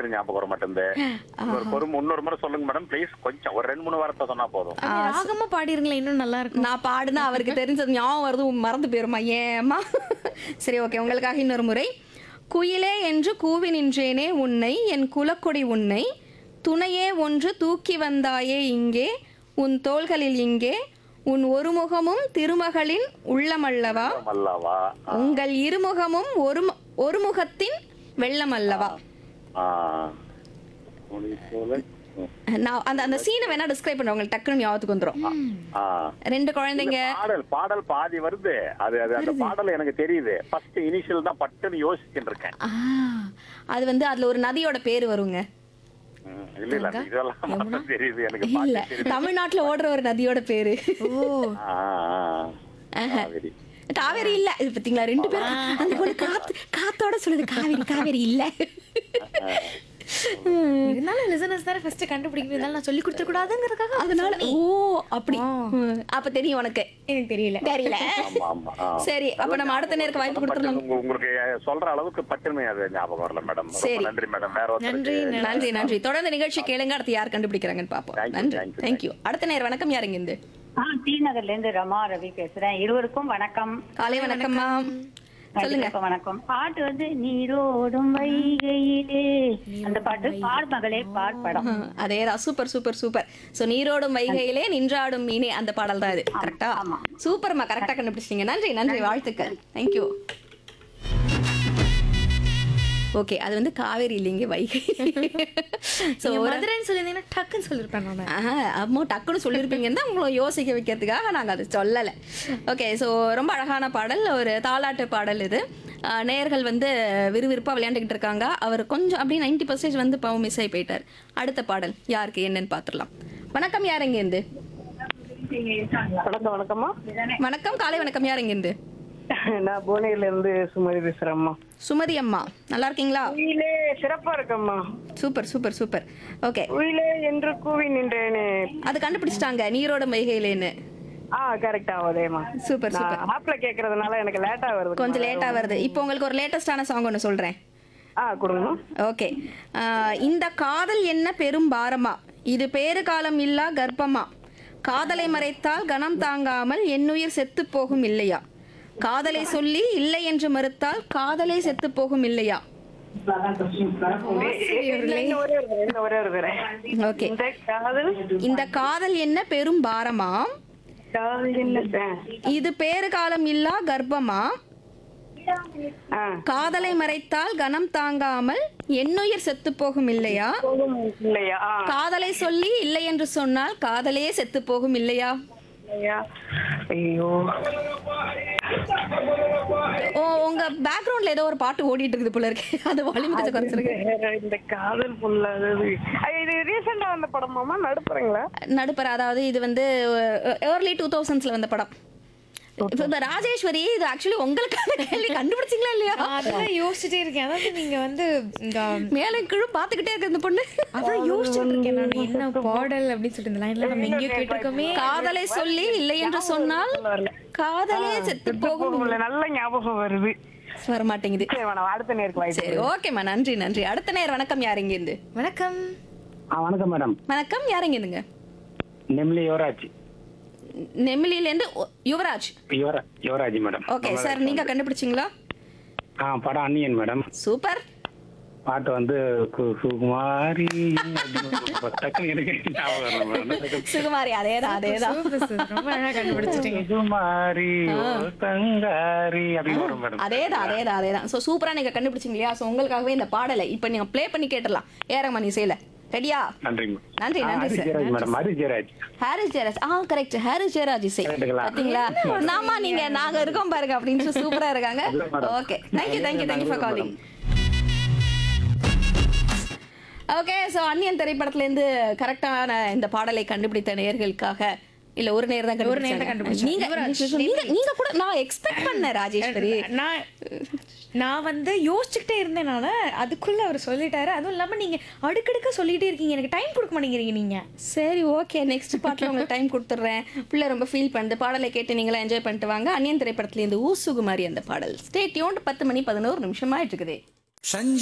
பட்டு ஞாபகம் வர மாட்டேங்குது ஒரு பொறுமை இன்னொரு முறை சொல்லுங்க மேடம் ப்ளீஸ் கொஞ்சம் ஒரு ரெண்டு மூணு வாரத்தை சொன்னா போதும் அது ராகமா பாடிருங்களேன் இன்னும் நல்லா இருக்கும் நான் பாடுனா அவருக்கு தெரிஞ்சது ஞாபகம் வருது மறந்து போயிருமா ஏம்மா சரி ஓகே உங்களுக்காக இன்னொரு முறை குயிலே என்று கூவி நின்றேனே உன்னை என் குலக்கொடி உன்னை துணையே ஒன்று தூக்கி வந்தாயே இங்கே உன் தோள்களில் இங்கே உன் ஒருமுகமும் திருமகளின் உள்ளமல்லவா அல்லாவா உங்கள் இருமுகமும் ஒரு ஒரு முகத்தின் வெள்ளம் அல்லவா ஆ. ஒளி போல ம். நான் அந்த அந்த சீனை வேணா டிஸ்கிரைப் பண்ணுறேன் உங்களுக்கு டக்குன்னு ஞாபகத்துக்கு வந்துடும் ஆ. ரெண்டு குழந்தைங்க பாடல் பாடல் பாதி வருது அது அது அந்த பாடல் எனக்கு தெரியுது ஃபர்ஸ்ட் இனிஷியல் தான் பட்டுன்னு யோசிச்சுட்டு இருக்கேன் ஆ, அது வந்து அதுல ஒரு நதியோட பேர் வருங்க ம், இல்ல இல்ல அந்த இதெல்லாம் மட்டும் தெரியுது எனக்கு இல்ல பாட்டு தெரியுது தமிழ்நாட்டுல ஓடுற ஒரு நதியோட பேரு ஓ ஆ, ஆ. காவேரி. காவேரி இல்ல இது பாத்தீங்களா ரெண்டு பேரும் அந்த பொண்ணு காத்து காத்தோட சொல்லுது காவேரி காவேரி இல்ல இருந்தாலும் லிசனர்ஸ் தானே ஃபர்ஸ்ட் கண்டுபிடிக்கணும் இருந்தாலும் நான் சொல்லி கொடுத்துட கூடாதுங்கிறதுக்காக அதனால ஓ அப்படி ம், அப்ப தெரியும் உனக்கு எனக்கு தெரியல தெரியல ஆமா ஆமா ஆ. சரி அப்ப நம்ம அடுத்த நேருக்கு வாய்ப்பு கொடுத்துடலாம் உங்க- உங்களுக்கு சொல்ற அளவுக்கு பட்டுன்னு அது ஞாபகம் வரல மேடம் ரொம்ப சரி. நன்றி மேடம் வேற நன்றி, ஒருத்தருக்கு நன்றி நன்றி தொடர்ந்து நிகழ்ச்சி கேளுங்க அடுத்து யார் கண்டுபிடிக்கிறாங்கன்னு பாப்போம் Thank you, நன்றி thank you, தேங்க்யூ அடுத்த நேரம் வணக்கம் யாருங்க இருந்து ஆ டி நகர்ல இருந்து ரமா ரவி பேசுறேன் இருவருக்கும் வணக்கம் காலை வணக்கம்மா சொல்லுங்க வணக்கம், வணக்கம் பாட்டு வந்து நீரோடும் வைகையிலே அந்த பாட்டு பார் மகளே பார் படம் அதேதான் சூப்பர் சூப்பர் சூப்பர் சோ நீரோடும் வைகையிலே நின்றாடும் மீனே அந்த பாடல் தான் இது கரெக்டா சூப்பர்மா கரெக்டா கண்டுபிடிச்சிங்க நன்றி நன்றி வாழ்த்துக்கள் தேங்க்யூ ஓகே அது வந்து காவேரி இல்லைங்க வைகை ஸோ நீங்க மதுரைன்னு சொல்லியிருந்தீங்கன்னா டக்குன்னு சொல்லியிருப்பேன் நான் அம்மா டக்குன்னு சொல்லியிருப்பீங்கன்னு தான் உங்களை யோசிக்க வைக்கிறதுக்காக நாங்கள் அதை சொல்லலை ஓகே ஸோ ரொம்ப அழகான பாடல் ஒரு தாலாட்டு பாடல் இது ஆஹ் நேயர்கள் வந்து விறுவிறுப்பாக விளையாண்டுக்கிட்டு இருக்காங்க அவர் கொஞ்சம் அப்படியே நைன்டி பர்சன்டேஜ் வந்து பாவம் மிஸ் ஆகி போயிட்டார் அடுத்த பாடல் யாருக்கு என்னன்னு பார்த்துடலாம் வணக்கம் யார் எங்கேருந்து வணக்கம் வணக்கம்மா வணக்கம் காலை வணக்கம் யார் எங்கேருந்து நான் புவனகிரில இருந்து சுமதி பேசுறேம்மா சுமதி அம்மா நல்லா இருக்கீங்களா உயிலே சிறப்பா இருக்கம்மா சூப்பர் சூப்பர் சூப்பர் ஓகே உயிலே என்று கூவி நின்றேனே அது கண்டுபிடிச்சிட்டாங்க நீரோட வைகையிலேன்னு ஆ கரெக்டா அதேமா சூப்பர் சூப்பர் நான் ஆப்ல கேக்குறதுனால எனக்கு லேட்டா வருது கொஞ்சம் லேட்டாக வருது இப்போ உங்களுக்கு ஒரு லேட்டஸ்டான சாங் ஒன்று சொல்கிறேன் ஆ கொடுங்கம்மா ஓகே ஆஹ் இந்த காதல் என்ன பெரும் பாரமா இது பேறு காலம் இல்லா கர்ப்பமா காதலை மறைத்தால் கனம் தாங்காமல் என்னுயிர் செத்து போகும் இல்லையா காதலை சொல்லி இல்லை என்று மறுத்தால் காதலே செத்து போகும் இல்லையா இன்னும் ஒரே ஒரு தடவை, இன்னும் ஒரே ஒரு தடவை. ஓகே இந்த காதல் இந்த காதல் என்ன பெரும் பாரமா காதல் என்ன இது பேறு காலம் இல்லா கர்ப்பமா ஆ காதலை மறைத்தால் கனம் தாங்காமல் என்னுயிர் செத்து போகும் இல்லையா போகும் இல்லையா ஆ காதலை சொல்லி இல்லை என்று சொன்னால் காதலே செத்து போகும் இல்லையா இல்லையா ஐயோ ஓ உங்க பேக்ரவுண்ட்ல ஏதோ ஒரு பாட்டு ஓடிட்டு இருக்குது போல இருக்கு அது வால்யூம் கொஞ்சம் குறைச்சிருக்கு வேற இந்த காதல் புல்லாதது ஐயோ, இது ரீசெண்டா வந்த படமாமா நடுப்புறீங்களா நடுப்பர் அதாவது இது வந்து ஏர்லி டூ தௌசண்ட்ஸ்ல வந்த படம் இப்ப இந்த ராஜேஸ்வரி இது ஆக்சுவலி உங்களுக்கான கேள்வி கண்டுபிடிச்சிங்களா இல்லையா நான் அதான் யோசிச்சுட்டே இருக்கேன் அதாவது நீங்க வந்து இந்த மேலே கீழே பாத்துக்கிட்டே இருக்கு இந்த பொண்ணு அதான் யோசிச்சுட்டு இருக்கேன் நான் என்ன பாடல் அப்படின்னு சொல்லிட்டு இந்த லைன்ல நம்ம எங்கேயோ கேட்டிருக்கோமே காதலை சொல்லி இல்லை என்று சொன்னால் காதலே செத்து போகும் போகும்ல நல்ல ஞாபகம் வருது வர மாட்டேங்குது சரி வேணாம் அடுத்த நேருக்கு வாய்ப்பு சரி ஓகேம்மா நன்றி நன்றி அடுத்த நேரம் வணக்கம் யார் இங்க இருந்து வணக்கம் ஆ வணக்கம் மேடம் வணக்கம் யார் இங்க இருந்துங்க நெம்லி யுவராஜ் நெமிலில இருந்து ஒ- Yuvaraj Yuvara Yuvaraj madam okay sir நீங்க கண்டுபிடிச்சிங்களா ஆ படம் அன்னியன் மேடம் சூப்பர் பாட்டு வந்து கு- சுகுமாரி அப்படின்னு ஒரு டக்குனு எனக்கு ஞாபகம் வரல மேடம். சுகுமாரி அதேதான் அதேதான் சூப்பர் சார் ரொம்ப அழகா கண்டுபிடிச்சிட்டீங்க சுகுமாரி ஓ தங்காரி அப்படின்னு வரும் மேடம் அதேதான் அதேதான் அதேதான் ஸோ சூப்பரா நீங்க கண்டுபிடிச்சிங்க இல்லையா ஸோ உங்களுக்காகவே இந்த பாடலை இப்போ நீங்க ப்ளே பண்ணி கேட்டுடலாம் ஏரமணி இசையில ரெடியா நன்றிங்க நன்றி, நன்றி, ஹரி சார். ஜெயராஜ் மேடம் ஹரி ஜெயராஜ் ஹாரிஸ் ஜெயராஜ் ஆ கரெக்ட் ஹாரிஸ் ஜெயராஜ் இசை கேட்டுக்கலாம். பாத்தீங்களா நாமா நீங்க நாங்க இருக்கோம் பாருங்க அப்படின்னு சூப்பரா இருக்காங்க இல்ல, madam. Okay thank you thank you thank you for இல்ல, காலிங் ஓகே ஸோ அந்நியன் திரைப்படத்துல இருந்து கரெக்டான இந்த பாடலை கண்டுபிடித்த நேயர்களுக்காக இல்ல ஒரு நேரம் தான் ஒரு நேரம் தான் கண்டுபிடிச்சாங்க. கண்டுபிடிச்சேன். நீங்க நீங்க நீங்க கூட நான் எக்ஸ்பெக்ட் பண்ணேன் ராஜேஸ்வரி நான் நான் வந்து யோசிச்சுக்கிட்டே இருந்தேன் நான் அதுக்குள்ள அவர் சொல்லிட்டாரு அதுவும் இல்லாம நீங்க அடுக்கடுக்க சொல்லிட்டே இருக்கீங்க எனக்கு டைம் கொடுக்க மாட்டேங்கிறீங்க நீங்க சரி ஓகே நெக்ஸ்ட் பாட்டில் உங்களுக்கு டைம் கொடுத்துட்றேன் பிள்ளை ரொம்ப ஃபீல் பண்ணுது பாடலை கேட்டு நீங்களாம் என்ஜாய் பண்ணிட்டு வாங்க அந்நியன் திரைப்படத்துல இருந்து ஊசுகுமாரி அந்த பாடல் ஸ்டே டியூன்ட் பத்து மணி பதினோரு நிமிஷம் ஆயிட்டு இருக்குது